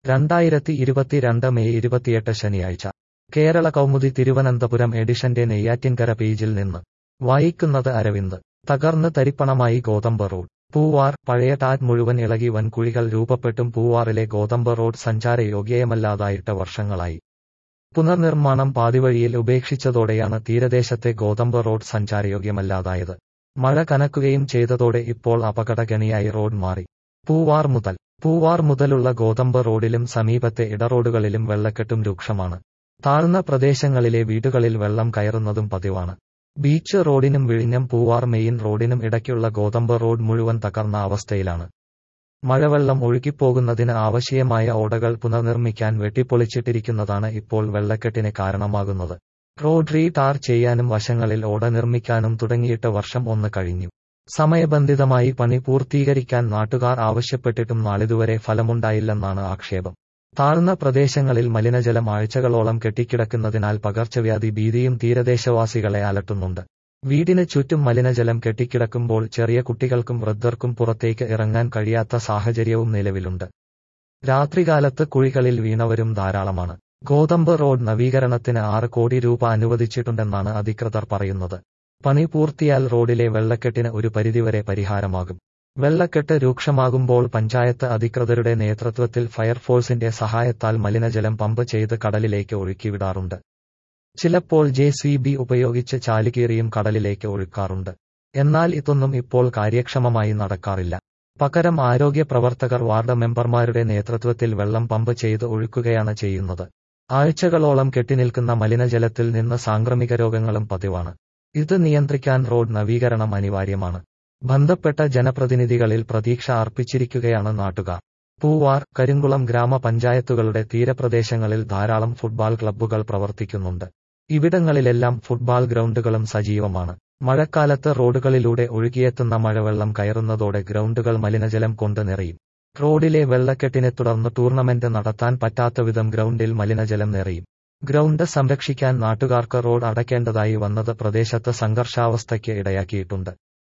രണ്ടായിരത്തി ഇരുപത്തിരണ്ട് മെയ് ഇരുപത്തിയെട്ട് ശനിയാഴ്ച കേരള കൗമുദി തിരുവനന്തപുരം എഡിഷന്റെ നെയ്യാറ്റിൻകര പേജിൽ നിന്ന് വായിക്കുന്നത് അരവിന്ദ് തകർന്ന് തരിപ്പണമായി ഗോതമ്പ് റോഡ് പൂവാർ പഴയ ടാറ്റ് മുഴുവൻ ഇളകി വൻ കുഴികൾ രൂപപ്പെട്ടും പൂവാറിലെ ഗോതമ്പ് റോഡ് സഞ്ചാരയോഗ്യമല്ലാതായിട്ട് വർഷങ്ങളായി പുനർനിർമ്മാണം പാതിവഴിയിൽ ഉപേക്ഷിച്ചതോടെയാണ് തീരദേശത്തെ ഗോതമ്പ് റോഡ് സഞ്ചാരയോഗ്യമല്ലാതായത് മഴ കനക്കുകയും ചെയ്തതോടെ ഇപ്പോൾ അപകടഗണിയായി റോഡ് മാറി പൂവാർ മുതൽ പൂവാർ മുതലുള്ള ഗോതമ്പ് റോഡിലും സമീപത്തെ ഇടറോഡുകളിലും വെള്ളക്കെട്ടും രൂക്ഷമാണ് താഴ്ന്ന പ്രദേശങ്ങളിലെ വീടുകളിൽ വെള്ളം കയറുന്നതും പതിവാണ് ബീച്ച് റോഡിനും വിഴിഞ്ഞം പൂവാർ മെയിൻ റോഡിനും ഇടയ്ക്കുള്ള ഗോതമ്പ് റോഡ് മുഴുവൻ തകർന്ന അവസ്ഥയിലാണ് മഴവെള്ളം ഒഴുകിപ്പോകുന്നതിന് ആവശ്യമായ ഓടകൾ പുനർനിർമ്മിക്കാൻ വെട്ടിപ്പൊളിച്ചിട്ടിരിക്കുന്നതാണ് ഇപ്പോൾ വെള്ളക്കെട്ടിന് കാരണമാകുന്നത് റോഡ് റീടാർ ചെയ്യാനും വശങ്ങളിൽ ഓട നിർമ്മിക്കാനും തുടങ്ങിയിട്ട് വർഷം ഒന്ന് കഴിഞ്ഞു സമയബന്ധിതമായി പണി പൂർത്തീകരിക്കാൻ നാട്ടുകാർ ആവശ്യപ്പെട്ടിട്ടും നാളിതുവരെ ഫലമുണ്ടായില്ലെന്നാണ് ആക്ഷേപം താഴ്ന്ന പ്രദേശങ്ങളിൽ മലിനജലം ആഴ്ചകളോളം കെട്ടിക്കിടക്കുന്നതിനാൽ പകർച്ചവ്യാധി ഭീതിയും തീരദേശവാസികളെ അലട്ടുന്നുണ്ട് വീടിന് ചുറ്റും മലിനജലം കെട്ടിക്കിടക്കുമ്പോൾ ചെറിയ കുട്ടികൾക്കും വൃദ്ധർക്കും പുറത്തേക്ക് ഇറങ്ങാൻ കഴിയാത്ത സാഹചര്യവും നിലവിലുണ്ട് രാത്രികാലത്ത് കുഴികളിൽ വീണവരും ധാരാളമാണ് ഗോതമ്പ് റോഡ് നവീകരണത്തിന് ആറ് കോടി രൂപ അനുവദിച്ചിട്ടുണ്ടെന്നാണ് അധികൃതർ പറയുന്നത് പണി പൂർത്തിയാൽ റോഡിലെ വെള്ളക്കെട്ടിന് ഒരു പരിധിവരെ പരിഹാരമാകും വെള്ളക്കെട്ട് രൂക്ഷമാകുമ്പോൾ പഞ്ചായത്ത് അധികൃതരുടെ നേതൃത്വത്തിൽ ഫയർഫോഴ്സിന്റെ സഹായത്താൽ മലിനജലം പമ്പ് ചെയ്ത് കടലിലേക്ക് ഒഴുക്കിവിടാറുണ്ട് ചിലപ്പോൾ ജെ സി ബി ഉപയോഗിച്ച് ചാലുകീറിയും കടലിലേക്ക് ഒഴുക്കാറുണ്ട് എന്നാൽ ഇതൊന്നും ഇപ്പോൾ കാര്യക്ഷമമായി നടക്കാറില്ല പകരം ആരോഗ്യ പ്രവർത്തകർ വാർഡ് മെമ്പർമാരുടെ നേതൃത്വത്തിൽ വെള്ളം പമ്പ് ചെയ്ത് ഒഴുക്കുകയാണ് ചെയ്യുന്നത് ആഴ്ചകളോളം കെട്ടിനിൽക്കുന്ന മലിനജലത്തിൽ നിന്ന് സാംക്രമിക രോഗങ്ങളും പതിവാണ് ഇത് നിയന്ത്രിക്കാൻ റോഡ് നവീകരണം അനിവാര്യമാണ് ബന്ധപ്പെട്ട ജനപ്രതിനിധികളിൽ പ്രതീക്ഷ അർപ്പിച്ചിരിക്കുകയാണ് നാട്ടുകാർ പൂവാർ കരിങ്കുളം ഗ്രാമപഞ്ചായത്തുകളുടെ തീരപ്രദേശങ്ങളിൽ ധാരാളം ഫുട്ബോൾ ക്ലബ്ബുകൾ പ്രവർത്തിക്കുന്നുണ്ട് ഇവിടങ്ങളിലെല്ലാം ഫുട്ബോൾ ഗ്രൗണ്ടുകളും സജീവമാണ് മഴക്കാലത്ത് റോഡുകളിലൂടെ ഒഴുകിയെത്തുന്ന മഴവെള്ളം കയറുന്നതോടെ ഗ്രൗണ്ടുകൾ മലിനജലം കൊണ്ട് നിറയും റോഡിലെ വെള്ളക്കെട്ടിനെ തുടർന്ന് ടൂർണമെന്റ് നടത്താൻ പറ്റാത്തവിധം ഗ്രൗണ്ടിൽ മലിനജലം നിറയും ഗ്രൗണ്ട് സംരക്ഷിക്കാൻ നാട്ടുകാർക്ക് റോഡ് അടയ്ക്കേണ്ടതായി വന്നത് പ്രദേശത്ത് സംഘർഷാവസ്ഥയ്ക്ക് ഇടയാക്കിയിട്ടുണ്ട്